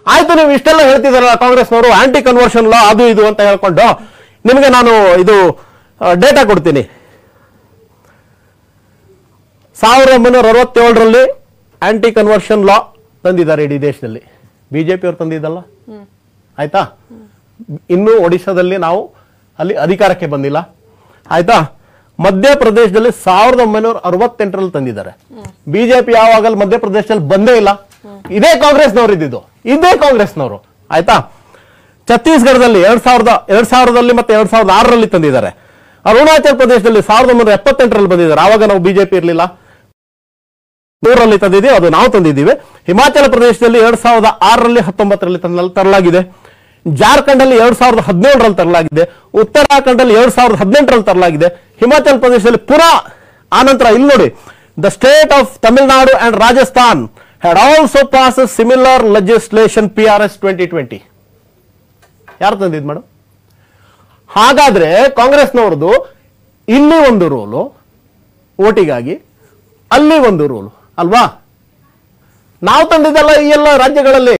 ಆಯ್ತು ನೀವು ಇಷ್ಟೆಲ್ಲ ಹೇಳ್ತಿದಾರಲ್ಲ ಕಾಂಗ್ರೆಸ್ನವರು ಆಂಟಿ ಕನ್ವರ್ಷನ್ ಲಾ ಅದು ಇದು ಅಂತ ಹೇಳ್ಕೊಂಡು ನಿಮಗೆ ನಾನು ಇದು ಡೇಟಾ ಕೊಡ್ತೀನಿ ಸಾವಿರದ ಒಂಬೈನೂರ ಅರವತ್ತೇಳರಲ್ಲಿ ಆಂಟಿ ಕನ್ವರ್ಷನ್ ಲಾ ತಂದಿದ್ದಾರೆ ಇಡೀ ದೇಶದಲ್ಲಿ ಬಿಜೆಪಿ ಅವ್ರು ತಂದಿದ್ದಲ್ಲ ಆಯ್ತಾ ಇನ್ನು ಒಡಿಶಾದಲ್ಲಿ ನಾವು ಅಲ್ಲಿ ಅಧಿಕಾರಕ್ಕೆ ಬಂದಿಲ್ಲ ಆಯ್ತಾ ಮಧ್ಯಪ್ರದೇಶದಲ್ಲಿ ಸಾವಿರದ ಒಂಬೈನೂರ ಅರವತ್ತೆಂಟರಲ್ಲಿ ತಂದಿದ್ದಾರೆ ಬಿಜೆಪಿ ಯಾವಾಗಲೂ ಮಧ್ಯಪ್ರದೇಶದಲ್ಲಿ ಬಂದೇ ಇಲ್ಲ ಇದೇ ಕಾಂಗ್ರೆಸ್ನವರು ಇದ್ದಿದ್ದು ಇದೇ ಕಾಂಗ್ರೆಸ್ನವರು ಆಯ್ತಾ ಛತ್ತೀಸ್ಗಢದಲ್ಲಿ ಎರಡ್ ಸಾವಿರದ ಎರಡ್ ಸಾವಿರದಲ್ಲಿ ಮತ್ತೆ ಎರಡ್ ಸಾವಿರದ ಆರರಲ್ಲಿ ತಂದಿದ್ದಾರೆ ಅರುಣಾಚಲ್ ಪ್ರದೇಶದಲ್ಲಿ ಸಾವಿರದ ಒಂಬೈನೂರ ಎಪ್ಪತ್ತೆಂಟರಲ್ಲಿ ಬಂದಿದ್ದಾರೆ ಆವಾಗ ನಾವು ಬಿಜೆಪಿ ಇರಲಿಲ್ಲ ನೂರಲ್ಲಿ ತಂದಿದ್ದೀವಿ ಅದು ನಾವು ತಂದಿದ್ದೀವಿ ಹಿಮಾಚಲ ಪ್ರದೇಶದಲ್ಲಿ ಎರಡ್ ಸಾವಿರದ ಆರರಲ್ಲಿ ಹತ್ತೊಂಬತ್ತರಲ್ಲಿ ತಂದ ತರಲಾಗಿದೆ ಜಾರ್ಖಂಡ್ ಅಲ್ಲಿ ಎರಡ್ ಸಾವಿರದ ಹದಿನೇಳರಲ್ಲಿ ತರಲಾಗಿದೆ ಉತ್ತರಾಖಂಡಲ್ಲಿ ಎರಡ್ ಸಾವಿರದ ಹದಿನೆಂಟರಲ್ಲಿ ತರಲಾಗಿದೆ ಹಿಮಾಚಲ ಪ್ರದೇಶದಲ್ಲಿ ಪುನಃ ಆನಂತರ ಇಲ್ಲಿ ನೋಡಿ the state of Tamil Nadu and Rajasthan had also pass similar legislation P R S twenty twenty ಯಾರು ತಂದಿದ್ ಮೇಡಮ್ ಹಾಗಾದ್ರೆ ಕಾಂಗ್ರೆಸ್ನವ್ರದ್ದು ಇಲ್ಲಿ ಒಂದು ರೂಲು ಓಟಿಗಾಗಿ ಅಲ್ಲಿ ಒಂದು ರೂಲು ಅಲ್ವಾ ನಾವು ತಂದಿದ್ದಲ್ಲ ಈ ಎಲ್ಲ ರಾಜ್ಯಗಳಲ್ಲಿ